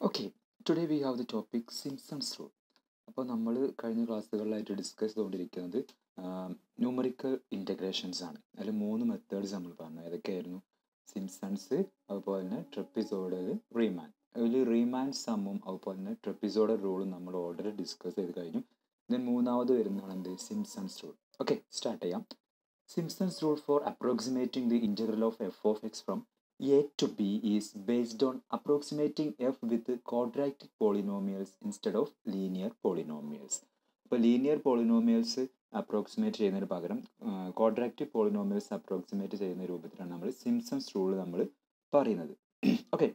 Okay today we have the topic Simpson's rule അപ്പോൾ നമ്മൾ കഴിഞ്ഞ ക്ലാസ്സുകളിലായിട്ട് ഡിസ്കസ് ചെയ്തുകൊണ്ടിരിക്കുന്നത് ന്യൂമറിക്കൽ ഇൻറ്റഗ്രേഷൻസ് ആണ് അതിൽ മൂന്ന് മെത്തേഡ്സ് നമ്മൾ പറഞ്ഞു ഏതൊക്കെയായിരുന്നു സിംസൺസ് അതുപോലെ തന്നെ ട്രെപ്പിസോഡൽ റീമാൻ അതിൽ റീമാൻ സമ്മും അതുപോലെ തന്നെ ട്രെപ്പിസോഡൽ റൂളും നമ്മൾ ഓൾറെഡി ഡിസ്കസ് ചെയ്ത് കഴിഞ്ഞു ദെൻ മൂന്നാമത് വരുന്നതാണ് എന്ത് സിംസൺസ് റൂൾ ഓക്കെ സ്റ്റാർട്ട് ചെയ്യാം Simpson's rule for approximating the integral of f of x from a to b is based on approximating f with quadratic polynomials instead of linear polynomials. അപ്പോൾ linear polynomials approximate ചെയ്യുന്നതിന് പകരം ക്വാഡ്രാക്റ്റിക് polynomials approximate ചെയ്യുന്ന രൂപത്തിലാണ് നമ്മൾ Simpson's rule നമ്മൾ പറയുന്നത് okay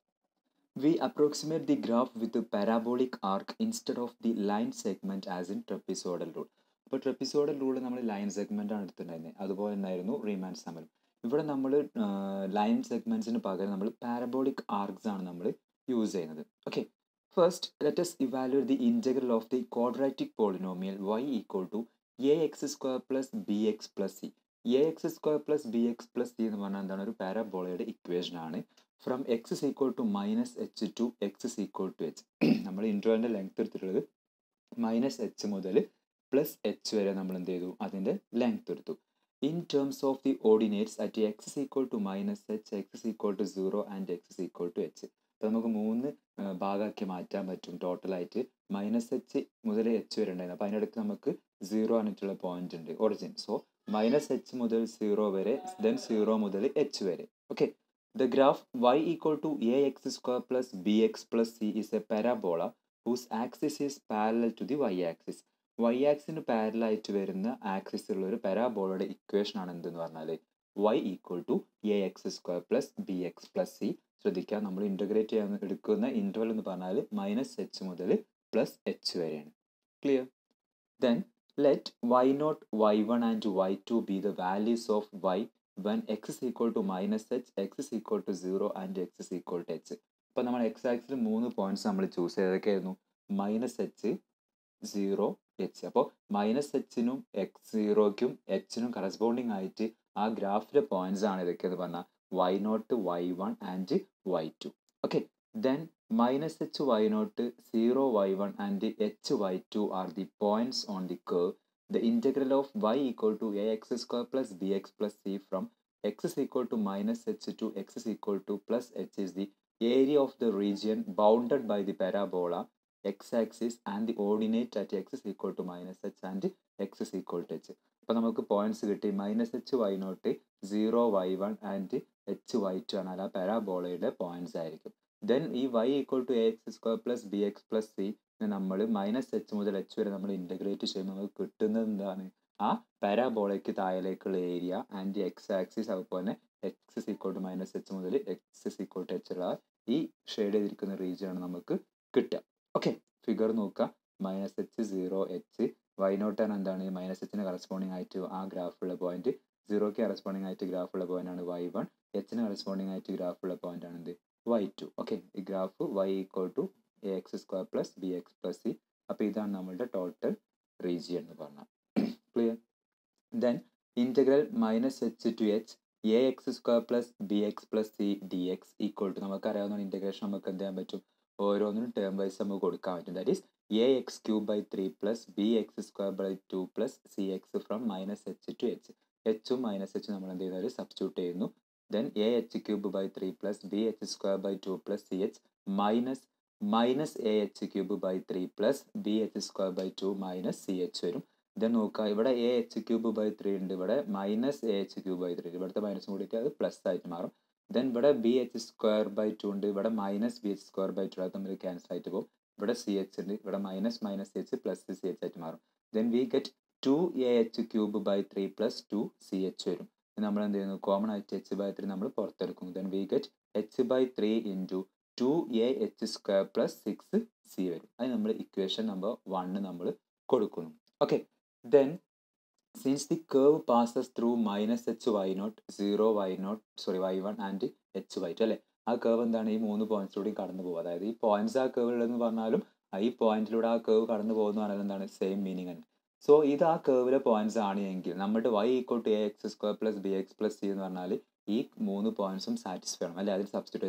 we approximate the graph with parabolic arc instead of the line segment as in trapezoidal rule അപ്പോൾ trapezoidal rule നമ്മൾ ലൈൻ സെഗ്മെൻ്റ് ആണ് എടുത്തിട്ടുണ്ടായിരുന്നത് അതുപോലെ തന്നെയായിരുന്നു റീമാൻ സമരം ഇവിടെ നമ്മൾ ലൈൻ സെഗ്മെൻറ്റ്സിന് പകരം നമ്മൾ പാരബോളിക് ആർക്സ് ആണ് നമ്മൾ യൂസ് ചെയ്യുന്നത് okay first let's evaluate the integral of the quadratic polynomial y equal to a x square plus b x plus c a x square plus b x plus c എന്ന് പറഞ്ഞാൽ എന്താണ് ഒരു പാരാബോളയുടെ equation ആണ് from x is equal to minus h to x is equal to h നമ്മൾ ഇൻട്രോലിൻ്റെ length എടുത്തിട്ടുള്ളത് minus h മുതൽ പ്ലസ് എച്ച് വരെ നമ്മൾ എന്ത് ചെയ്തു അതിൻ്റെ ലെങ്ത് എടുത്തു in terms of the ordinates at x is equal to minus h, x is equal to 0 and x is equal to h. അപ്പോൾ നമുക്ക് മൂന്ന് ഭാഗമാക്കി മാറ്റാൻ പറ്റും ടോട്ടലായിട്ട് മൈനസ് എച്ച് മുതൽ എച്ച് വരെ ഉണ്ടായിരുന്നു അപ്പോൾ അതിനടുത്ത് നമുക്ക് സീറോ ആയിട്ടുള്ള പോയിന്റ് ഉണ്ട് ഒറിജിൻ സോ മൈനസ് എച്ച് മുതൽ സീറോ വരെ ദെൻ സീറോ മുതൽ എച്ച് വരെ okay the graph y equal to a x square plus b x plus c is a parabola whose axis is parallel to the y axis y ആക്സിന് പാരലായിട്ട് വരുന്ന axis ഉള്ള ഒരു പാരാബോളയുടെ equation ആണ് എന്തെന്ന് പറഞ്ഞാൽ y equal to a x square plus b x plus c ശ്രദ്ധിക്കുക നമ്മൾ ഇൻ്റഗ്രേറ്റ് ചെയ്യാൻ എടുക്കുന്ന ഇൻ്റർവൽ എന്ന് പറഞ്ഞാൽ മൈനസ് എച്ച് മുതൽ പ്ലസ് എച്ച് വരെയാണ് clear then let y not y one and y two be the values of y when x is equal to minus h x is equal to zero and x is equal to h അപ്പോൾ നമ്മൾ x ആക്സിൽ മൂന്ന് points നമ്മൾ choose ചെയ്തതൊക്കെയായിരുന്നു minus h zero h അപ്പോൾ minus എച്ചിനും x സീറോയ്ക്കും എച്ചിനും corresponding ആയിട്ട് ആ ഗ്രാഫിലെ പോയിന്റ്സ് ആണ് ഇതൊക്കെയെന്ന് പറഞ്ഞാൽ y not y one and y two okay then minus h y not zero y one and h y two are the points on the curve the integral of y equal to a x square plus b x plus c from x is equal to minus h to x is equal to plus h is the area of the region bounded by the parabola x axis and the ordinate at x is equal to minus h and x is equal to h അപ്പോൾ നമുക്ക് points കിട്ടി minus h y not zero y one and h y two ആണ് ആ പാരാബോളയുടെ points ആയിരിക്കും then ഈ y equal to a x square plus b x plus c നമ്മൾ minus h മുതൽ എച്ച് വരെ നമ്മൾ ഇൻ്റഗ്രേറ്റ് ചെയ്യുമ്പോൾ നമുക്ക് കിട്ടുന്നത് എന്താണ് ആ പാരാബോളയ്ക്ക് താഴേക്കുള്ള ഏരിയ ആൻഡ് എക്സ് ആക്സിസ് അതുപോലെ തന്നെ x is equal to minus h മുതൽ x is equal to h ഉള്ള ഈ ഷെയ്ഡ് ചെയ്തിരിക്കുന്ന റീജിയൻ ആണ് നമുക്ക് കിട്ടുക ഓക്കെ ഫിഗർ നോക്കുക minus h zero h y not ആണ് എന്താണ് മൈനസ് എച്ചിന് കറസ്പോണ്ടിങ് ആയിട്ട് ആ ഗ്രാഫുള്ള പോയിന്റ് സീറോയ്ക്ക് കറസ്പോണ്ടിങ് ആയിട്ട് ഗ്രാഫുള്ള പോയിന്റ് ആണ് വൈ വൺ എച്ചിന് കറസ്പോണ്ടിങ് ആയിട്ട് ഗ്രാഫുള്ള പോയിന്റ് ആണ് എന്ത് വൈ ടു ഓക്കെ ഈ graph y equal to a x square plus b x plus c അപ്പോൾ ഇതാണ് നമ്മളുടെ ടോട്ടൽ റീജിയൻ എന്ന് പറഞ്ഞാൽ clear then integral minus h to h a x square plus b x plus c d x equal to നമുക്കറിയാവുന്ന integration നമുക്ക് എന്ത് ചെയ്യാൻ പറ്റും ഓരോന്നിനും ടേം വൈസ് നമുക്ക് കൊടുക്കാൻ പറ്റും that is a x cube by three plus b x square by two plus c x from minus h to h എച്ചും മൈനസ് എച്ചും നമ്മൾ എന്ത് ചെയ്യുന്നത് സബ്സ്റ്റിറ്റ്യൂട്ട് ചെയ്യുന്നു then a h cube by three plus b h square by two plus c h minus minus a h cube by three plus b h square by two minus c h വരും then നോക്കുക ഇവിടെ a h cube by three ഉണ്ട് ഇവിടെ minus a h cube by three ഇവിടുത്തെ minus കൂടിയിട്ട് അത് plus ആയിട്ട് മാറും ദെൻ ഇവിടെ b h square by two ഉണ്ട് ഇവിടെ minus b h square by two അത് തമ്മിൽ ക്യാൻസൽ ആയിട്ട് പോകും ഇവിടെ സി എച്ച് ഉണ്ട് ഇവിടെ minus minus h plus c h ആയിട്ട് മാറും then we get two a h cube by three plus two c h വരും നമ്മൾ എന്ത് ചെയ്യുന്നു കോമൺ ആയിട്ട് എച്ച് ബൈ ത്രീ നമ്മൾ പുറത്തെടുക്കുന്നു then we get h by three into two a h square plus six c വരും അത് നമ്മൾ ഇക്വേഷൻ നമ്പർ വണ്ണ് നമ്മൾ കൊടുക്കുന്നു okay then since the curve passes through minus h y not zero y not sorry y one and h y two അല്ലേ ആ cave എന്താണ് ഈ മൂന്ന് പോയിന്റ്സിലൂടെയും കടന്നു പോകുക അതായത് ഈ പോയിന്റ്സ് ആ കേവ് ഉള്ളതെന്ന് പറഞ്ഞാലും ഈ പോയിന്റിലൂടെ ആ കേവ് കടന്നു പോകുന്ന പറഞ്ഞാൽ എന്താണ് സെയിം മീനിങ് ആണ് സോ ഇത് ആ കേവിലെ പോയിന്റ്സ് ആണ് എങ്കിൽ നമ്മുടെ y equal to a x square plus b x plus c എന്ന് പറഞ്ഞാൽ ഈ മൂന്ന് പോയിന്റ്സും സാറ്റിസ്ഫൈ ആണ് അല്ലെ അതിൽ സബ്സ്റ്റിറ്റ്യൂട്ട് ചെയ്താൽ മതി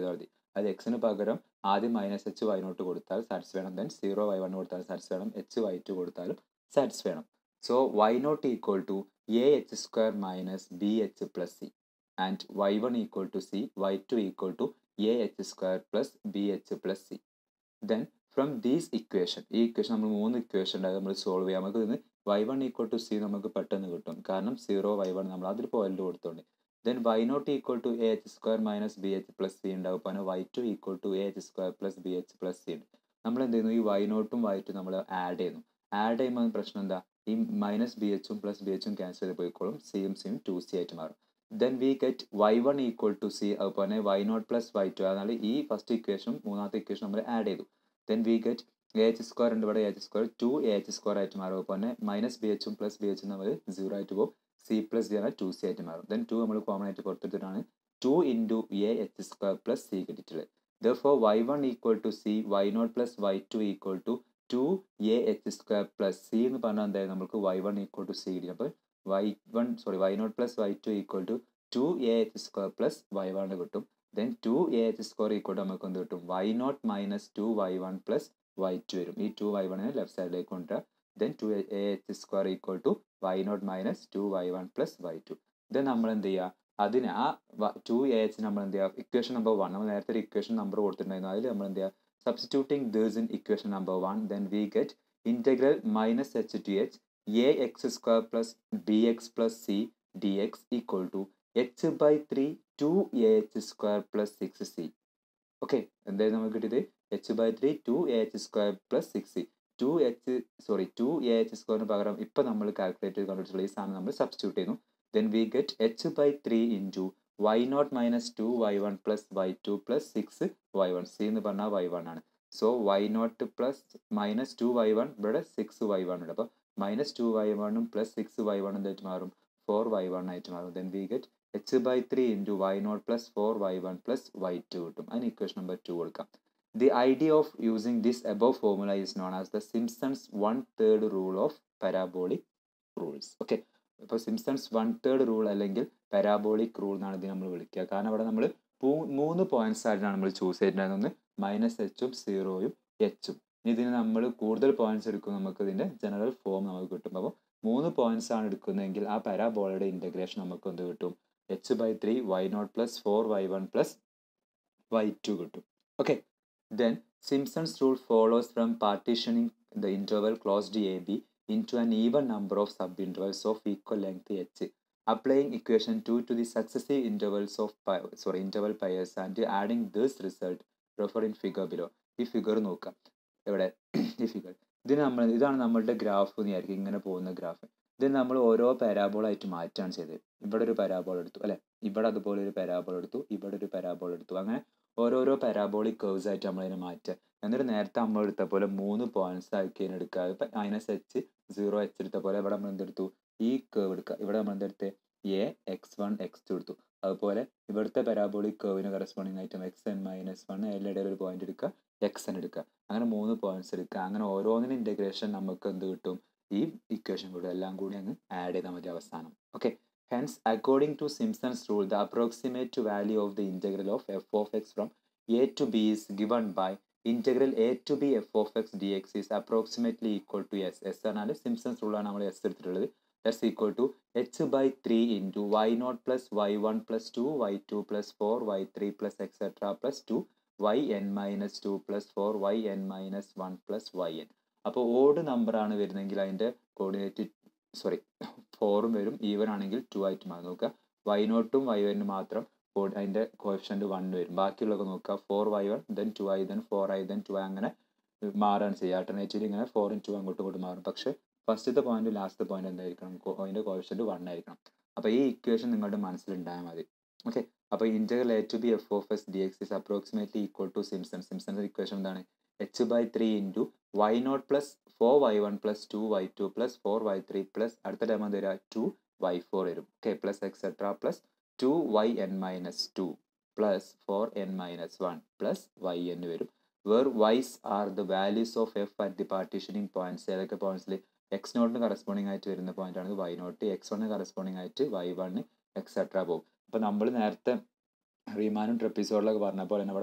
അത് എക്സിന് പകരം ആദ്യം മൈനസ് എച്ച് വൈ നോട്ട് കൊടുത്താൽ സാറ്റ്സ് വേണം ദെൻ സീറോ വൈ വൺ കൊടുത്താൽ സാറ്റ്സ് വേണം എച്ച് വൈ ടു കൊടുത്താലും സാറ്റ്സ് വേണം so y not equal to a h square minus b h plus c and y one equal to c y two equal to a h square plus b h plus c then from these equation ഈ equation നമ്മൾ മൂന്ന് equation ഉണ്ടായത് നമ്മൾ solve ചെയ്യാം നമുക്ക് ഇതിന് y one equal to c നമുക്ക് പെട്ടെന്ന് കിട്ടും കാരണം സീറോ വൈ വൺ നമ്മൾ അതിൽ പോയിന്റ് കൊടുത്തോണ്ട് then y not equal to a h square minus b h plus c ഉണ്ടാവും അപ്പോൾ y two equal to a h square plus b h plus c ഉണ്ട് നമ്മൾ എന്ത് ചെയ്യുന്നു ഈ വൈ നോട്ടും വൈ ടു നമ്മൾ ആഡ് ചെയ്യുന്നു ആഡ് ചെയ്യുമ്പോൾ പ്രശ്നം എന്താ ഈ മൈനസ് ബി എച്ചും പ്ലസ് ബി എച്ചും ക്യാൻസൽ ചെയ്ത് പോയിക്കോളും സിയും സിയും ടു സി ആയിട്ട് മാറും then we get y one equal to c അതുപോലെ y not plus y two അതാണ് ഈ ഫസ്റ്റ് ഇക്വേഷനും മൂന്നാമത്തെ ഇക്വേഷൻ നമ്മൾ ആഡ് ചെയ്തു then we get a h square ഉണ്ട് ഇവിടെ a h square two a h square ആയിട്ട് മാറും അതുപോലെ മൈനസ് ബി എച്ചും പ്ലസ് ബി എച്ചും നമ്മൾ സീറോ ആയിട്ട് പോകും സി പ്ലസ് ഡി ആണ് ടു സി ആയിട്ട് മാറും ദെൻ ടു നമ്മൾ കോമൺ ആയിട്ട് പുറത്തെടുത്തിട്ടാണ് two into a h square plus c കിട്ടിയിട്ടുള്ളത് ദോർ y one equal to c y not plus y two equal to two a h square plus c എന്ന് പറഞ്ഞാൽ എന്തായാലും നമുക്ക് y one equal to c കിട്ടി അപ്പോൾ y one sorry y not plus y two equal to two a h square plus y one കിട്ടും then two a h square equal to നമുക്ക് എന്ത് കിട്ടും y not minus two y one plus y two വരും ഈ two y വണ്ണിനെ left സൈഡിലേക്ക് കൊണ്ടുവരാം then two a h square equal to Y not minus two y one plus y two then നമ്മൾ എന്ത് ചെയ്യുക അതിന് ആ ടു എ എച്ച് നമ്മൾ എന്ത് ചെയ്യുക ഇക്വേഷൻ നമ്പർ വൺ നമ്മൾ നേരത്തെ ഒരു ഇക്വേഷൻ നമ്പർ കൊടുത്തിട്ടുണ്ടായിരുന്നു അതിൽ നമ്മൾ എന്ത് ചെയ്യുക substituting this in equation number one then we get integral minus h to h a x square plus b x plus c d x equal to h by three two a h square plus six c okay എന്തായാലും നമുക്ക് കിട്ടിയത് h by three two a h square plus six c two h sorry two a h സ്ക്വയറിന് പകരം ഇപ്പം നമ്മൾ calculate ചെയ്ത് കണ്ടുപിടിച്ചുള്ള ഈ സാധനം നമ്മൾ സബ്സ്റ്റിറ്റ്യൂട്ട് ചെയ്യുന്നു then we get h by three into y not minus two y one plus y two plus six y one c എന്ന് പറഞ്ഞാൽ വൈ വൺ ആണ് so y not plus minus two y one ഇവിടെ six y one ഉണ്ട് അപ്പോൾ minus two y വണ്ണും plus six y one എന്തായിട്ട് മാറും four y one ആയിട്ട് മാറും then we get h by three into y not plus four y one plus y two കിട്ടും അതിന് ഇക്വേഷൻ നമ്പർ ടു കൊടുക്കാം the idea of using this above formula is known as the Simpson's one third rule of parabolic rules okay ഇപ്പോൾ Simpson's one third rule അല്ലെങ്കിൽ parabolic rule എന്നാണ് ഇത് നമ്മൾ വിളിക്കുക കാരണം അവിടെ നമ്മൾ മൂന്ന് പോയിന്റ്സ് ആയിട്ടാണ് നമ്മൾ ചൂസ് ചെയ്തിട്ടുണ്ടായിരുന്നത് ഒന്ന് മൈനസ് എച്ചും സീറോയും എച്ചും ഇനി ഇതിന് നമ്മൾ കൂടുതൽ പോയിന്റ്സ് എടുക്കും നമുക്ക് ഇതിൻ്റെ ജനറൽ ഫോം നമുക്ക് കിട്ടും അപ്പോൾ മൂന്ന് പോയിന്റ്സ് ആണ് എടുക്കുന്നതെങ്കിൽ ആ പാരാബോളയുടെ ഇൻറ്റഗ്രേഷൻ നമുക്ക് എന്ത് കിട്ടും h by three y not plus four y one plus y two കിട്ടും okay then Simpson's rule follows from partitioning the interval closed a b into an even number of subintervals of equal length h applying equation 2 to the successive intervals of pi, sorry interval pairs and adding this result referred in figure below ഈ figure നോക്കാം ഇവിടെ ഈ figure ഇതിന് നമ്മൾ ഇതാണ് നമ്മളുടെ graph എന്ന് വിചാരിക്കും ഇങ്ങനെ പോകുന്ന ഗ്രാഫ് ഇതിന് നമ്മൾ ഓരോ പാരാബോളായിട്ട് മാറ്റാണ് ചെയ്തത് ഇവിടെ ഒരു പാരാബോൾ എടുത്തു അല്ലെ ഇവിടെ അതുപോലെ ഒരു പാരാബോൾ എടുത്തു ഇവിടെ ഒരു പാരാബോൾ എടുത്തു അങ്ങനെ ഓരോരോ പാരാബോളിക് കേർവ്സ് ആയിട്ട് നമ്മളതിനെ മാറ്റുക എന്നിട്ട് നേരത്തെ നമ്മൾ എടുത്ത പോലെ മൂന്ന് പോയിന്റ്സ് ആക്കി എടുക്കുക ഇപ്പം മൈനസ് എച്ച് സീറോ എച്ച് എടുത്ത പോലെ ഇവിടെ നമ്മൾ എന്തെടുത്തു ഈ കേവ് എടുക്കുക ഇവിടെ നമ്മൾ എന്തെടുത്ത് a x one x two എടുത്തു അതുപോലെ ഇവിടുത്തെ പാരാബോളിക് കേവിന് കറസ്പോണ്ടിങ് ആയിട്ടും എക്സ് എൻ മൈനസ് വൺ അതിൻ്റെ ഒരു പോയിന്റ് എടുക്കുക എക്സ് എൻ എടുക്കുക അങ്ങനെ മൂന്ന് പോയിന്റ്സ് എടുക്കുക അങ്ങനെ ഓരോന്നിനും ഇൻറ്റഗ്രേഷൻ നമുക്ക് എന്ത് കിട്ടും ഈ ഇക്വേഷൻ കൂടി എല്ലാം കൂടി അങ്ങ് ആഡ് ചെയ്താൽ മതി അവസാനം okay Hence, according to Simpson's rule, the approximate value of the integral of f of x from a to b is given by integral a to b f of x dx is approximately equal to s. s എന്നാൽ Simpson's റൂളാണ് നമ്മൾ s എടുത്തിട്ടുള്ളത് s equal to h by three into y not plus y one plus two y two plus four y three plus etcetera plus two y n minus two plus four y n minus one plus y n അപ്പോൾ odd നമ്പറാണ് വരുന്നതെങ്കിൽ അതിൻ്റെ coordinate sorry ഫോറും വരും even ആണെങ്കിൽ to ആയിട്ട് മാറും നോക്കുക വൈ നോട്ടും വൈ വനും മാത്രം അതിൻ്റെ കോഫിഷ്യൻ്റ് വൺ വരും ബാക്കിയുള്ളതൊക്കെ നോക്കുക four y one then two i then four i then two അങ്ങനെ മാറാൻ ചെയ്യുക ആൾട്ടർനേറ്റീവ് ഇങ്ങനെ ഫോറും ടു അങ്ങോട്ടും ഇങ്ങോട്ടും മാറും പക്ഷേ ഫസ്റ്റത്തെ പോയിന്റ് ലാസ്റ്റ് പോയിന്റ് എന്തായിരിക്കണം അതിൻ്റെ കോഫിഷ്യൻ്റ് വൺ ആയിരിക്കണം അപ്പോൾ ഈ ഇക്വേഷൻ നിങ്ങളുടെ മനസ്സിലുണ്ടായാൽ മതി ഓക്കെ അപ്പോൾ integral a to b f of s d x is approximately equal to Simpson സിംസണിൻ്റെ ഇക്വേഷൻ എന്താണ് h by three into y not plus four y one plus two y two plus four y three plus അടുത്ത time എന്ത് വരിക two y four വരും okay plus etcetera plus two y n minus two plus four n minus one plus y n വരും where y's are the values of f at the partitioning points ഏതൊക്കെ പോയിന്റ്സിൽ x നോട്ടിന് corresponding ആയിട്ട് വരുന്ന point ആണ് y not x വണ്ണിന് corresponding ആയിട്ട് y one etcetera പോകും അപ്പോൾ നമ്മൾ നേരത്തെ റീമാനും ട്രെപ്പിസോഡിലൊക്കെ പറഞ്ഞ പോലെ തന്നെ ഇവിടെ നമ്മൾ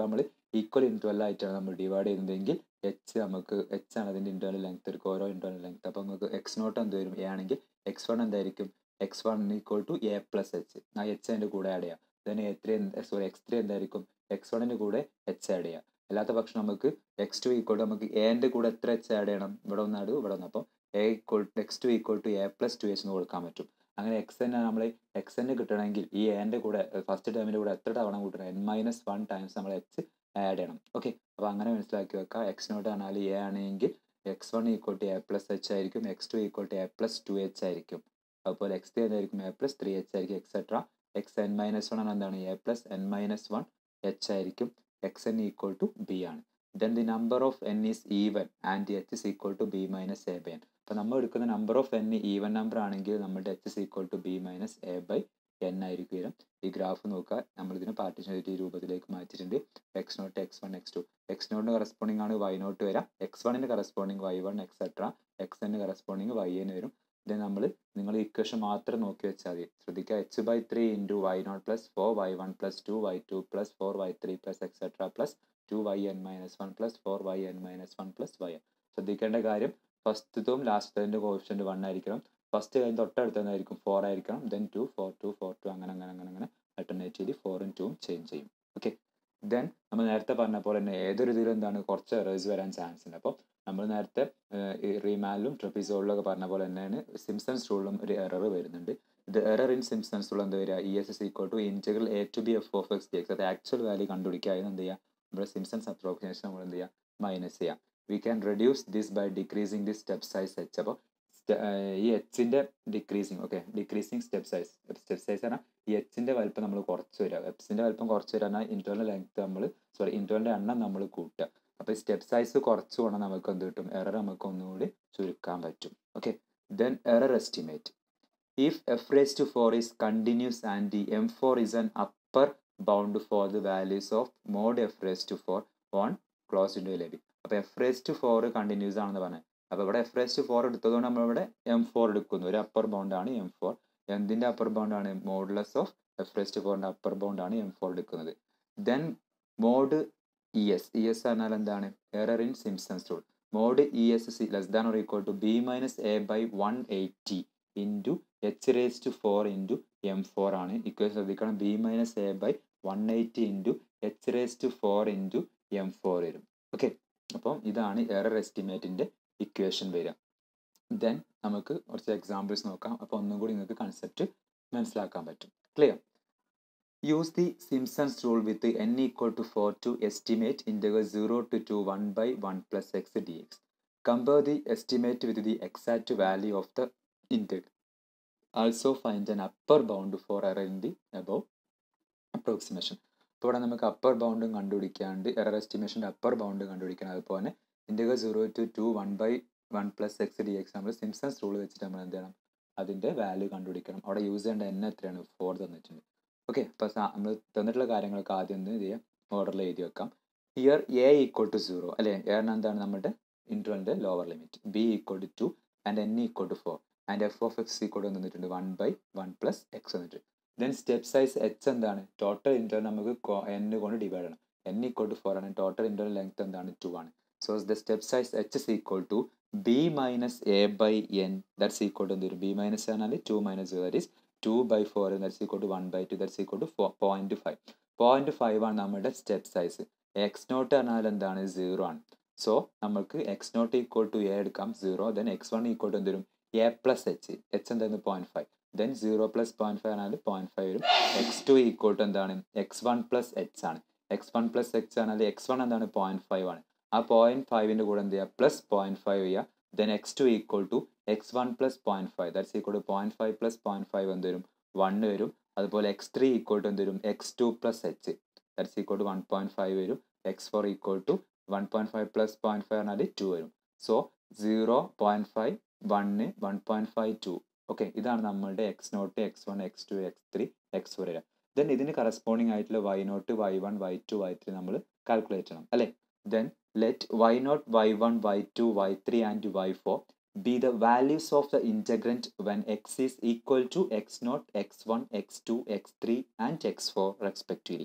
ഈക്വൽ ഇൻറ്റർവൽ ആയിട്ടാണ് നമ്മൾ ഡിവൈഡ് ചെയ്യുന്നതെങ്കിൽ എച്ച് നമുക്ക് എച്ച് ആണ് അതിൻ്റെ ഇൻറ്റർവൽ ലെങ്ത് എടുക്കും ഓരോ ഇൻറ്റർവൽ ലെങ്ത് അപ്പോൾ നമുക്ക് എക്സ് നോട്ട് എന്ത് വരും എ ആണെങ്കിൽ എക്സ് വൺ എന്തായിരിക്കും x one equal to a plus h ആ എച്ച് അതിൻ്റെ കൂടെ ആഡ് ചെയ്യാം then a three sorry x three എന്തായിരിക്കും എക്സ് വണ്ണിൻ്റെ കൂടെ എച്ച് ആഡ് ചെയ്യാം അല്ലാത്ത പക്ഷം നമുക്ക് എക്സ് ടു ഈക്വൽ ടു നമുക്ക് എൻ്റെ കൂടെ എത്ര എച്ച് ആഡ് ചെയ്യണം ഇവിടെ ഒന്ന് ആഡ് ഇവിടെ ഒന്ന് അപ്പം a equal x two equal to a plus two h എന്ന് കൊടുക്കാൻ പറ്റും അങ്ങനെ എക്സ് തന്നെ നമ്മൾ എക്സ് തന്നെ കിട്ടണമെങ്കിൽ ഈ എൻ്റെ കൂടെ ഫസ്റ്റ് ടൈമിൻ്റെ കൂടെ എത്ര തവണ കൂട്ടണം എൻ മൈനസ് വൺ ടൈംസ് നമ്മൾ എച്ച് ആഡ് ചെയ്യണം ഓക്കെ അപ്പോൾ അങ്ങനെ മനസ്സിലാക്കി വെക്കാം എക്സ് നോട്ട് പറഞ്ഞാൽ എ ആണെങ്കിൽ x one equal to a plus h ആയിരിക്കും x two equal to a plus two h ആയിരിക്കും അതുപോലെ എക്സ് ത്രീ എന്തായിരിക്കും എ പ്ലസ് ത്രീ എച്ച് ആയിരിക്കും etcetera x n minus one എന്താണ് a plus n minus one h ആയിരിക്കും x n equal to b ആണ് then the number of n is even and h is equal to b minus a by n അപ്പോൾ നമ്മൾ എടുക്കുന്ന number of n even number ആണെങ്കിൽ നമ്മുടെ h is equal to b minus a by n ആയിരിക്കും വരും ഈ graph നോക്കുക നമ്മളിതിനെ പാർട്ടീഷൻ ചെയ്തിട്ട് ഈ രൂപത്തിലേക്ക് മാറ്റിയിട്ടുണ്ട് x not x one x two x നോട്ടിന് കറസ്പോണ്ടിങ് ആണ് വൈ നോട്ട് വരാം എക്സ് വണ്ണിന് corresponding y one etcetera x എന്നിന് കറസ്പോണ്ടിങ് വൈ എന്ന് വരും ഇത് നമ്മൾ നിങ്ങൾ ഇക്വേഷൻ മാത്രം നോക്കി വെച്ചാൽ മതി ശ്രദ്ധിക്കുക h by three into y not plus four y one plus two y two plus four y three plus etcetera plus two y n minus one plus four y n minus one plus y n ശ്രദ്ധിക്കേണ്ട കാര്യം ഫസ്റ്റത്തും ലാസ്റ്റത്തിൻ്റെ coefficient one ആയിരിക്കണം first കഴിഞ്ഞ് തൊട്ടടുത്തതായിരിക്കും four ആയിരിക്കണം then two four two four two അങ്ങനെ അങ്ങനെ അങ്ങനെ അങ്ങനെ അൾട്ടർനേറ്റ് ചെയ്ത് ഫോറും ടൂവും ചേഞ്ച് ചെയ്യും ഓക്കെ ദെൻ നമ്മൾ നേരത്തെ പറഞ്ഞ പോലെ തന്നെ ഏതൊരു ഇതിലും എന്താണ് കുറച്ച് എറേഴ്സ് വരാൻ ചാൻസ് ഉണ്ട് അപ്പോൾ നമ്മൾ നേരത്തെ റീമാലിലും ട്രപ്പിസോളിലും ഒക്കെ പറഞ്ഞ പോലെ തന്നെയാണ് സിംസൺസ് റൂളിലും ഒരു എറർ വരുന്നുണ്ട് ഇത് എറർ ഇൻ സിംസൺസ് റൂൾ എന്താ വരിക e s s equal to integral a to b f of x d x അത് ആക്ച്വൽ വാല്യൂ കണ്ടുപിടിക്കുക അതിന് എന്ത് ചെയ്യുക നമ്മുടെ സിംസൺസ് അപ്രോക്സിമേഷൻ നമ്മൾ എന്ത് ചെയ്യുക മൈനസ് ചെയ്യാം we can reduce this by decreasing the step size h അപ്പോൾ ഈ എച്ചിൻ്റെ decreasing okay decreasing step size step size പറഞ്ഞാൽ ഈ എച്ചിൻ്റെ വലിപ്പം നമ്മൾ കുറച്ച് വരിക എപ്സിൻ്റെ വലിപ്പം കുറച്ച് വരിക എന്നാൽ ഇൻറ്റർണൽ ലെങ്ത് നമ്മൾ സോറി ഇൻറ്റർണലിൻ്റെ എണ്ണം നമ്മൾ കൂട്ടുക അപ്പോൾ ഈ സ്റ്റെപ്പ് സൈസ് കുറച്ച് കൊണ്ടാൽ നമുക്ക് എന്ത് കിട്ടും എറർ നമുക്ക് ഒന്നുകൂടി ചുരുക്കാൻ പറ്റും okay then error estimate if f raise to four is continuous and the m four is an upper bound for the values of mod f raise to four on close ഇൻഡു ലബി അപ്പോൾ f raise to four continuous ആണെന്ന് പറഞ്ഞത് അപ്പോൾ ഇവിടെ f raise to four എടുത്തതുകൊണ്ട് നമ്മളിവിടെ m four എടുക്കുന്നു ഒരു അപ്പർ ബൗണ്ടാണ് എം ഫോർ എന്തിൻ്റെ അപ്പർ ബൗണ്ടാണ് modulus of f raise two ഫോറിൻ്റെ അപ്പർ ബൗണ്ടാണ് എം ഫോർ എടുക്കുന്നത് then mod e s e s പറഞ്ഞാൽ എന്താണ് error in Simpson's rule mod e s c less than or equal to b minus a by one eighty into h raise to four into m four ആണ് equation ശ്രദ്ധിക്കണം b minus a by one eighty into h raise to four into m four വരും okay അപ്പം ഇതാണ് error എസ്റ്റിമേറ്റിൻ്റെ equation വരിക then നമുക്ക് കുറച്ച് examples നോക്കാം അപ്പോൾ ഒന്നും കൂടി നിങ്ങൾക്ക് കൺസെപ്റ്റ് മനസ്സിലാക്കാൻ പറ്റും clear use the Simpson's rule with n equal to four to estimate integer zero to two one by one plus x d x compare the estimate with the exact value of the integral also find an upper bound for error in the above approximation ഇപ്പോൾ ഇവിടെ നമുക്ക് upper ബൗണ്ടും കണ്ടുപിടിക്കാണ്ട് error എസ്റ്റിമേഷൻ്റെ upper bound കണ്ടുപിടിക്കണം അതുപോലെ integer zero to two one by one plus x d X നമ്മൾ Simpson's rule വെച്ചിട്ട് നമ്മൾ എന്ത് ചെയ്യണം അതിൻ്റെ വാല്യൂ കണ്ടുപിടിക്കണം അവിടെ യൂസ് ചെയ്യേണ്ട എൻ എത്രയാണ് ഫോർ തന്നിട്ടുണ്ട് ഓക്കെ അപ്പോൾ നമ്മൾ തന്നിട്ടുള്ള കാര്യങ്ങളൊക്കെ ആദ്യം ഒന്ന് ഇത് ചെയ്യാം ഓർഡറിൽ എഴുതി വെക്കാം here a equal to zero അല്ലേ എറിന് എന്താണ് നമ്മുടെ ഇൻട്രോൻ്റെ lower limit b equal to two and n equal to four and f of x equal to തന്നിട്ടുണ്ട് one by one plus x വന്നിട്ട് ദെൻ സ്റ്റെപ്പ് സൈസ് എച്ച് എന്താണ് total inter നമുക്ക് n കൊണ്ട് ഡിവൈഡ് ചെയ്യണം എൻ ഈക്വൽ ടു ഫോർ ആണ് total inter length എന്താണ് two ആണ് so the step size h is equal to b minus a by n that's equal to എന്ത് വരും b minus പറഞ്ഞാൽ two minus that is two by four that's equal to one by two that's equal to four point five point five ആണ് നമ്മുടെ step size X not പറഞ്ഞാൽ എന്താണ് zero ആണ് so നമുക്ക് x nought equal to a എടുക്കാം zero then x one equal to എന്ത് വരും a plus h h എന്തായിരുന്നു point five then zero plus point five പറഞ്ഞാൽ പോയിൻറ്റ് ഫൈവ് വരും എക്സ് ടു ഈക്വൽ ടു എന്താണ് എക്സ് വൺ പ്ലസ് എച്ച് ആണ് x one plus h പറഞ്ഞാൽ x one എന്താണ് point five ആണ് ആ പോയിൻറ്റ് ഫൈവിൻ്റെ കൂടെ എന്ത് ചെയ്യുക പ്ലസ് പോയിൻറ്റ് ഫൈവ് ചെയ്യുക then x two equal to X one plus point five that's equal to point five plus point five എന്ത് വരും വൺ വരും അതുപോലെ എക്സ് ത്രീ ഈക്വൽ ടു എന്ത് വരും x two plus h that's equal to one point five വരും x four equal to one point five plus point five പറഞ്ഞാൽ two വരും so zero point five one one point five two okay ഇതാണ് നമ്മളുടെ x not x one x two x three x four വരിക then ഇതിന് corresponding ആയിട്ടുള്ള y not y one y two y three നമ്മൾ calculate ചെയ്യണം അല്ലേ then let y not y one y two y three and y four be the values of the integrand when x is equal to x0, x1, x2, x3 and x4 respectively.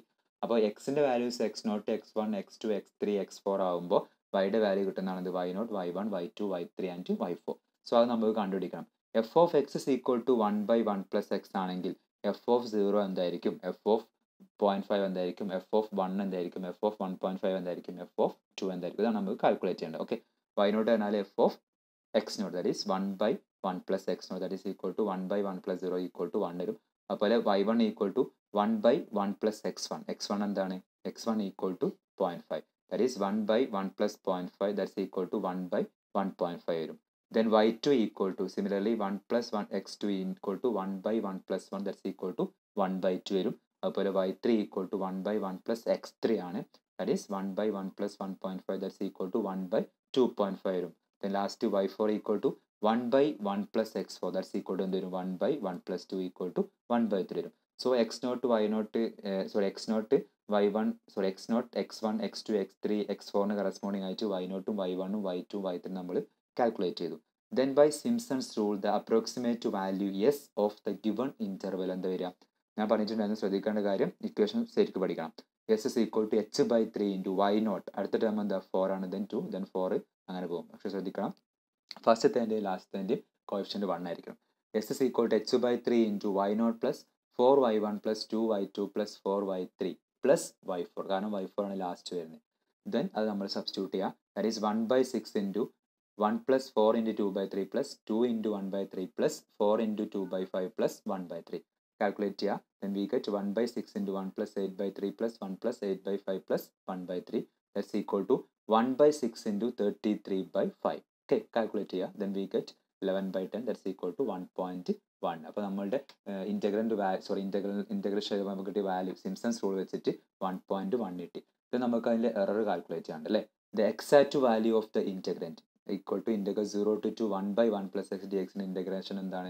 അപ്പോൾ എക്സിൻ്റെ values x not x one x two x three x four ആകുമ്പോൾ വൈയുടെ value കിട്ടുന്നതാണ് y not y one y two y three and y four so അത് നമുക്ക് കണ്ടുപിടിക്കണം f of x is equal to one by one plus x ആണെങ്കിൽ f of zero എന്തായിരിക്കും f of point five എന്തായിരിക്കും f of one എന്തായിരിക്കും f of one point five എന്തായിരിക്കും f of two എന്തായിരിക്കും ഇതാണ് നമുക്ക് കാൽക്കുലേറ്റ് ചെയ്യേണ്ടത് ഓക്കെ വൈ നോട്ട് പറഞ്ഞാൽ f of x nought that is one by one plus x nought that is equal to one by one plus zero equal to one വരും അതുപോലെ y one equal to one by one plus x one x one എന്താണ് x one equal to point five that is one by one plus point five that's equal to one by one point five വരും then y2 equal to similarly 1 plus 1 x2 equal to 1 by 1 plus 1 that's equal to 1 by 2 വരും അതുപോലെ y3 equal to 1 by 1 plus x3 ആണ് that is 1 by 1 plus 1.5 that's equal to 1 by 2.5 വരും then last y4 equal to 1 by 1 plus x4 that's equal to എന്ത് വരും 1 by 1 plus 2 equal to 1 by 3 വരും so x naught y naught uh, sorry x naught y1 sorry x naught x1 x2 x3 x4 ന് corresponding ആയിട്ട് y naught ഉം y1 ഉം y2 ഉം y3 നമ്മൾ calculate ചെയ്തു then by Simpson's rule the approximate value s of the given interval എന്താ വരിക ഞാൻ പറഞ്ഞിട്ടുണ്ടായിരുന്നു ശ്രദ്ധിക്കേണ്ട കാര്യം ഇക്വേഷൻ ശരിക്കും പഠിക്കണം s is equal to h by three into y nought അടുത്ത ടേം എന്താ ഫോർ ആണ് ദെൻ ടു ദെൻ ഫോർ അങ്ങനെ പോകും പക്ഷേ ശ്രദ്ധിക്കണം ഫസ്റ്റത്തെ ലാസ്റ്റത്തെ കോഫിഷ്യൻ്റ് വൺ ആയിരിക്കണം s is equal to h by three into y not plus four y one plus two y two plus four y three plus y four കാരണം y four ആണ് last വരുന്നത് ദെൻ അത് നമ്മൾ സബ്സ്റ്റിറ്റ്യൂട്ട് ചെയ്യുക that is one by six into 1 plus 4 into 2 by 3 plus 2 into 1 by 3 plus 4 into 2 by 5 plus 1 by 3. Calculate here. Then we get 1 by 6 into 1 plus 8 by 3 plus 1 plus 8 by 5 plus 1 by 3. That's equal to 1 by 6 into 33 by 5. Okay, calculate here. Then we get 11 by 10. That's equal to 1.1. അപ്പോൾ നമ്മളുടെ ഇൻറ്റഗ്രൻ്റ് വാ sorry integral integral share നമുക്ക് കിട്ടിയ value Simpson's rule വെച്ചിട്ട് one point one കിട്ടി ഇത് നമുക്ക് അതിൻ്റെ എറർ കാൽക്കുലേറ്റ് ചെയ്യാണ്ട് അല്ലേ the exact value of the integrand equal to integral zero to two one by one plus x d എക്സിൻ്റെ ഇൻറ്റഗ്രേഷൻ എന്താണ്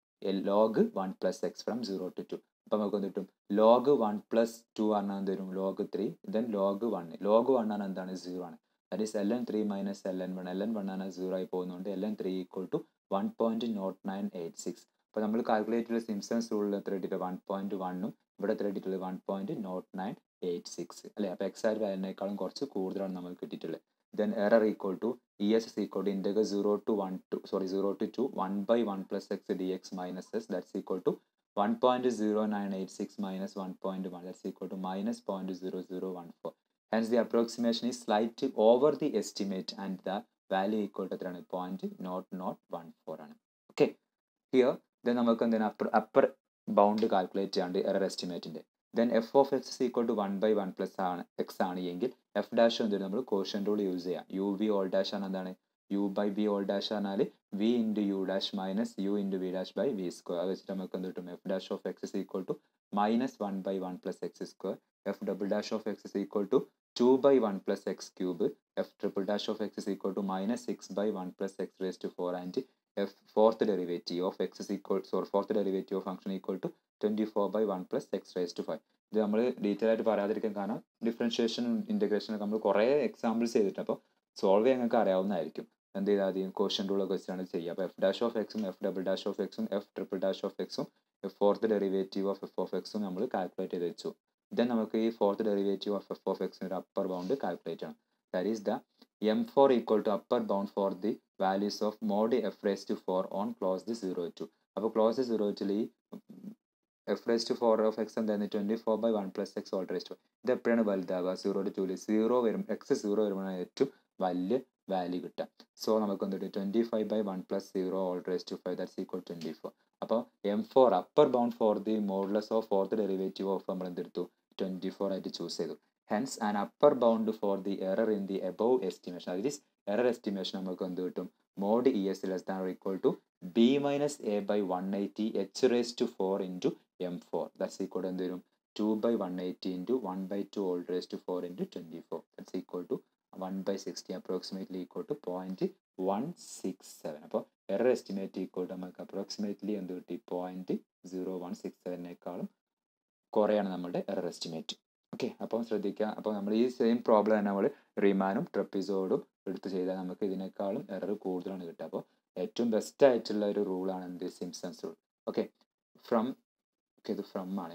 log one plus x from zero to two അപ്പോൾ നമുക്ക് എന്ത് കിട്ടും ലോഗ് വൺ പ്ലസ് ടു പറഞ്ഞാൽ എന്ത് വരും log three then log one log one ആണ് എന്താണ് സീറോ ആണ് that is l n three minus l n one l n one ആണ് സീറോ ആയി പോകുന്നതുകൊണ്ട് l n three equal to one point nought nine eight six അപ്പോൾ നമ്മൾ calculate ചെയ്ത Simpson's റൂളിൽ എത്ര കിട്ടിയിട്ടുള്ളത് വൺ പോയിൻറ്റ് വണ്ണും ഇവിടെ എത്ര കിട്ടിയിട്ടുള്ളത് one point nought nine eight six അല്ലേ അപ്പോൾ എക്സാക്ട് വാല്യൂനേക്കാളും കുറച്ച് കൂടുതലാണ് നമുക്ക് കിട്ടിയിട്ടുള്ളത് then error equal to es is equal to integral 0 to 1 to sorry 0 to 2 1 by 1 plus x dx minus s that's equal to 1.0986 minus 1.1 that's equal to minus 0.0014 hence the approximation is slightly over the estimate and the value equal to എത്രയാണ് point nought nought one four ആണ് okay here then നമുക്ക് എന്താണ് upper upper bound calculate ചെയ്യാണ്ട് error എസ്റ്റിമേറ്റിൻ്റെ then f of x equal to one by one plus ആണ് x ആണ് എങ്കിൽ f dash എന്താണ് നമ്മൾ കോഷൻ റൂൾ യൂസ് ചെയ്യാം യു വി ഓൾ ഡാഷ് ആണ് എന്താണ് u by v whole dash പറഞ്ഞാൽ v into u dash minus u into v dash by v square അത് വെച്ചിട്ട് നമുക്ക് എന്ത് കിട്ടും f dash of x equal to minus one by one plus x square f double dash of x equal to two by one plus x cube f triple dash of x equal to minus six by one plus x raise to four and f fourth derivative of x equal sorry fourth derivative of function equal to twenty four by one plus x raise to five ഇത് നമ്മൾ detail ആയിട്ട് പറയാതിരിക്കാൻ കാരണം ഡിഫറൻഷിയേഷനും ഇൻറ്റഗ്രേഷനൊക്കെ നമ്മൾ കുറേ examples ചെയ്തിട്ട് അപ്പോൾ solve ചെയ്യാൻ നിങ്ങൾക്ക് അറിയാവുന്നതായിരിക്കും എന്ത് ചെയ്താൽ ആദ്യം ക്വസ്റ്റൻ റൂളൊക്കെ വെച്ചാണ് ചെയ്യുക അപ്പോൾ എഫ് ഡാഷ് ഓഫ് എക്സും എഫ് ഡബിൾ ഡാഷ് ഓഫ് എക്സും എഫ് ട്രിപ്പിൾ ഡാഷ് ഓഫ് എക്സും f fourth derivative of f of എക്സും നമ്മൾ കാൽക്കുലേറ്റ് ചെയ്ത് വെച്ചു ദെൻ നമുക്ക് ഈ fourth derivative of f of എക്സിന് ഒരു അപ്പർ ബൗണ്ട് കാൽക്കുലേറ്റ് ചെയ്യണം that is the m four equal to upper bound for the values of mod f raise to four on close the zero two അപ്പോൾ close zero ടുയിൽ ഈ f raise to four of x എന്തായിരുന്നു twenty four by one plus x whole raise to ഇത് എപ്പോഴാണ് വലുതാവുക zero two ടൂല് zero വരും x zero വരുമ്പോഴാണ് ഏറ്റവും വലിയ വാല്യൂ കിട്ടുക സോ നമുക്ക് എന്ത് കിട്ടും twenty five by one plus zero whole raise to five that's equal twenty four അപ്പോൾ m four upper bound for the modulus of fourth derivative of നമ്മൾ എന്തെടുത്തു ട്വൻറ്റി ഫോർ ആയിട്ട് ചൂസ് ചെയ്തു hence an upper bound for the error in the above estimation അതിൽ error estimation നമുക്ക് എന്ത് കിട്ടും mod e s less than equal to b minus a by one eighty h raise to four into m four that's equal എന്ത് വരും two by one eighty into one by two whole raise to four into twenty four that's equal to one by sixty approximately equal to point one six seven അപ്പോൾ error estimate equal to നമുക്ക് approximately എന്ത് കിട്ടി point zero one six സെവനേക്കാളും കുറയാണ് നമ്മുടെ error estimate okay അപ്പം ശ്രദ്ധിക്കുക അപ്പോൾ നമ്മൾ ഈ സെയിം പ്രോബ്ലം തന്നെ നമ്മൾ റിമാനും ട്രപ്പിസോഡും എടുത്ത് ചെയ്താൽ നമുക്ക് ഇതിനേക്കാളും എറർ കൂടുതലാണ് കിട്ടുക അപ്പോൾ ഏറ്റവും ബെസ്റ്റ് ആയിട്ടുള്ള ഒരു റൂളാണ് എന്ത് Simpson's rule okay from okay ഇത് ഫ്രം ആണ് okay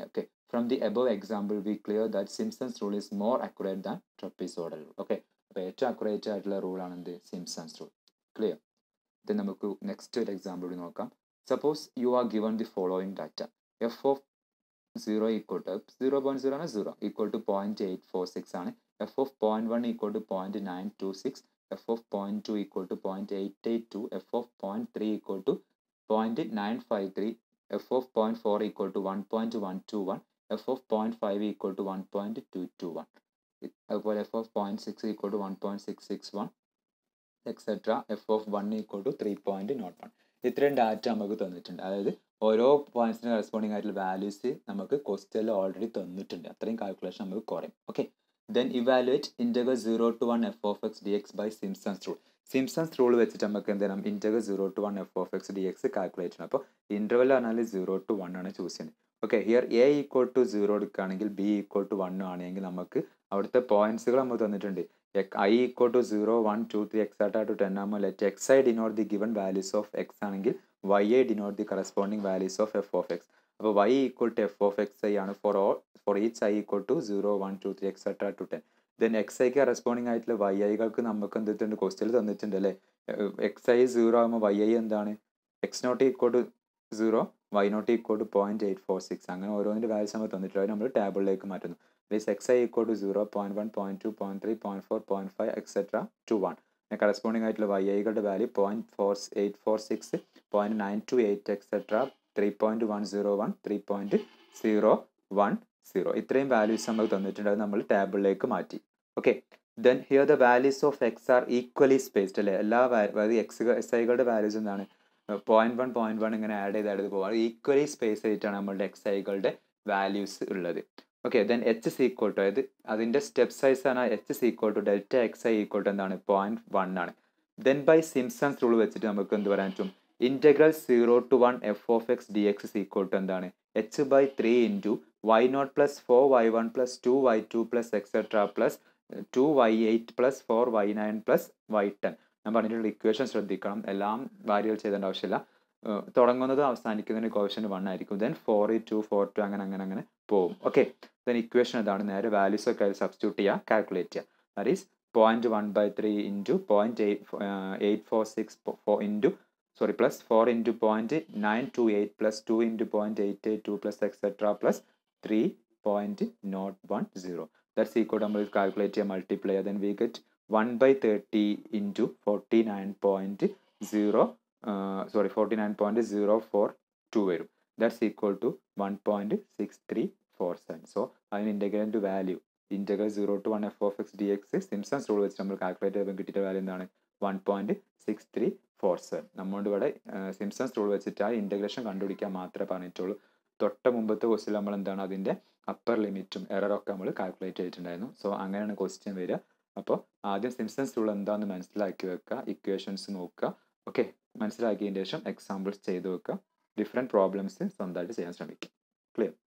from the above example we clear that Simpson's rule is more accurate than trapezoidal rule okay അപ്പോൾ ഏറ്റവും അക്യുറേറ്റ് ആയിട്ടുള്ള റൂളാണ് എന്ത് സിംസൺസ് റൂൾ ക്ലിയർ ഇത് നമുക്ക് നെക്സ്റ്റ് ഒരു എക്സാമ്പിൾ കൂടി നോക്കാം suppose you are given the following data f of zero equal to zero point zero ആണ് zero equal to point eight four six ആണ് f of point one equal to point nine two six f of point two equal to point eight eight two f of point three equal to point nine five three f of point four equal to one point one two one f of point five equal to one point two two one അതുപോലെ f of point six equal to one point six six one etcetera f of one equal to three point nought one ഇത്രയും data നമുക്ക് തന്നിട്ടുണ്ട് അതായത് ഓരോ പോയിന്റ്സിന് corresponding ആയിട്ടുള്ള values നമുക്ക് ക്വസ്റ്റ്യനിൽ already തന്നിട്ടുണ്ട് അത്രയും കാൽക്കുലേഷൻ നമുക്ക് കുറയും okay then evaluate integer zero to one f of x d x by Simpson's rule Simpson's rule വെച്ചിട്ട് നമുക്ക് എന്ത് ചെയ്യണം integer zero to one f of x d x calculate ചെയ്യണം അപ്പോൾ ഇൻ്റർവെൽ പറഞ്ഞാൽ സീറോ ടു വൺ ആണ് choose ചെയ്യുന്നത് okay here a equal to zero എടുക്കുകയാണെങ്കിൽ ബി ഈക്വൽ ടു വൺ ആണെങ്കിൽ നമുക്ക് അവിടുത്തെ പോയിന്റ്സുകൾ നമുക്ക് തന്നിട്ടുണ്ട് i equal to zero one two three എക്സാട്ട to ten ആകുമ്പോൾ let x i denote the given values of x ആണെങ്കിൽ y i denote the corresponding values of f of x അപ്പോൾ y equal to f of x i ആണ് for all for each i equal to zero one two three etcetera to ten then x ഐക്ക് corresponding ആയിട്ടുള്ള y ഐകൾക്ക് നമുക്ക് എന്തിട്ടുണ്ട് question തന്നിട്ടുണ്ട് അല്ലേ x i zero ആകുമ്പോൾ വൈ ഐ എന്താണ് x nought equal to zero y not equal to point eight four six അങ്ങനെ ഓരോന്നിൻ്റെ വാല്യൂസ് നമ്മൾ തന്നിട്ടുണ്ട് അത് നമ്മൾ ടേബിളിലേക്ക് മാറ്റുന്നു these x i equal to zero point one point two point three point four point five etcetera to one corresponding ആയിട്ടുള്ള y ഐകളുടെ value point four eight four six point nine two eight etcetera three point one zero one three point zero one zero ഇത്രയും values നമുക്ക് തന്നിട്ടുണ്ട് അത് നമ്മൾ ടേബിളിലേക്ക് മാറ്റി okay then here the values of x are equally spaced അല്ലേ എല്ലാ അതായത് എക്സ് എസ് ഐകളുടെ വാല്യൂസ് എന്താണ് പോയിന്റ് വൺ പോയിന്റ് വൺ ഇങ്ങനെ ആഡ് ചെയ്ത് ആഡ് ചെയ്ത് പോകുക ഈക്വലി സ്പേസ് ആയിട്ടാണ് നമ്മളുടെ എക്സ് ഐകളുടെ വാല്യൂസ് ഉള്ളത് okay then h c equal to അതായത് അതിൻ്റെ സ്റ്റെപ്പ് സൈസ് ആണ് h c equal to delta x i equal to എന്താണ് പോയിന്റ് വൺ ആണ് ദെൻ ബൈ സിംസൺസ് റൂൾ വെച്ചിട്ട് നമുക്ക് എന്ത് പറയാൻ പറ്റും integral zero to one f of x d x equal to എന്താണ് h by three into y not plus four y one plus two y two plus etcetera plus two y eight plus four y nine plus y ten ഞാൻ പറഞ്ഞിട്ടുള്ള equation ശ്രദ്ധിക്കണം എല്ലാം വാരിയൽ ചെയ്തേണ്ട ആവശ്യമില്ല തുടങ്ങുന്നത് അവസാനിക്കുന്നതിന് കോഷൻ വൺ ആയിരിക്കും ദെൻ ഫോർ ഈ ടു ഫോർ ടു അങ്ങനെ അങ്ങനെ അങ്ങനെ പോകും ഓക്കെ ദെൻ ഇക്വേഷൻ അതാണ് നേരെ വാല്യൂസ് ഒക്കെ സബ്സ്റ്റിറ്റ്യൂട്ട് ചെയ്യുക കാൽക്കുലേറ്റ് ചെയ്യുക that is point one by three into point eight eight four six four into sorry plus four into point nine two eight plus two into point eight eight two plus etcetera plus three point nought one zero that's equal നമ്മൾ calculate ചെയ്യുക multiply then we get one by thirty into forty nine point zero sorry forty nine point zero four two വരും that's equal to one point six three four seven so അതിന് integral to value integral zero to one f of x d x Simpson's rule വെച്ച് നമ്മൾ calculate ചെയ്യുമ്പോൾ കിട്ടിയ value എന്താണ് one point six three four seven നമ്മളുടെ ഇവിടെ Simpson's rule വെച്ചിട്ട് ആ ഇൻറ്റഗ്രേഷൻ കണ്ടുപിടിക്കാൻ മാത്രമേ പറഞ്ഞിട്ടുള്ളൂ തൊട്ട മുമ്പത്തെ ക്വസ്റ്റിൽ നമ്മൾ എന്താണ് അതിൻ്റെ അപ്പർ ലിമിറ്റും എററൊക്കെ നമ്മൾ കാൽക്കുലേറ്റ് ചെയ്തിട്ടുണ്ടായിരുന്നു സോ അങ്ങനെയാണ് ക്വസ്റ്റ്യൻ വരിക അപ്പോൾ ആദ്യം സിംസൺസ് റൂൾ എന്താണെന്ന് മനസ്സിലാക്കി വെക്കുക ഇക്വേഷൻസ് നോക്കുക ഓക്കെ മനസ്സിലാക്കിയതിന് ശേഷം എക്സാമ്പിൾസ് ചെയ്ത് വെക്കുക ഡിഫറെൻറ്റ് പ്രോബ്ലംസ് സ്വന്തമായിട്ട് ചെയ്യാൻ ശ്രമിക്കുക ക്ലിയർ